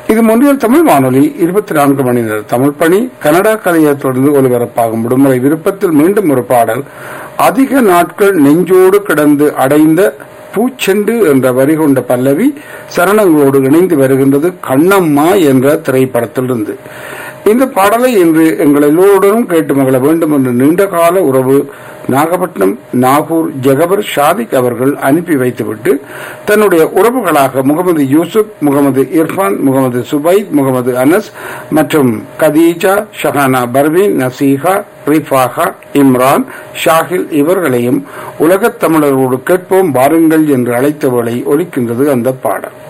இது முன்னில் தமிழ் வானொலி இருபத்தி நான்கு மணி நேர தமிழ் பணி கனடா கலையை தொடர்ந்து ஒலிபரப்பாகும் விடுமுறை விருப்பத்தில் மீண்டும் ஒரு பாடல் அதிக நாட்கள் நெஞ்சோடு கிடந்து அடைந்த பூச்செண்டு என்ற வரி கொண்ட பல்லவி சரணங்களோடு இணைந்து வருகின்றது கண்ணம்மா என்ற திரைப்படத்திலிருந்து இந்த பாடலை இன்று எங்கள் எல்லோருடனும் கேட்டு மகள வேண்டும் என்ற நீண்டகால உறவு நாகப்பட்டினம் நாகூர் ஜெகபர் ஷாதிக் அவர்கள் அனுப்பி வைத்துவிட்டு தன்னுடைய உறவுகளாக முகமது யூசுப் முகமது இர்ஃபான் முகமது சுபைத் முகமது அனஸ் மற்றும் கதீஜா ஷஹானா பர்வீன் நசீஹா ரிஃபாகா இம்ரான் ஷாஹில் இவர்களையும் உலகத் தமிழரோடு கேட்போம் வாருங்கள் என்று அழைத்தவளை ஒலிக்கின்றது அந்த பாடல்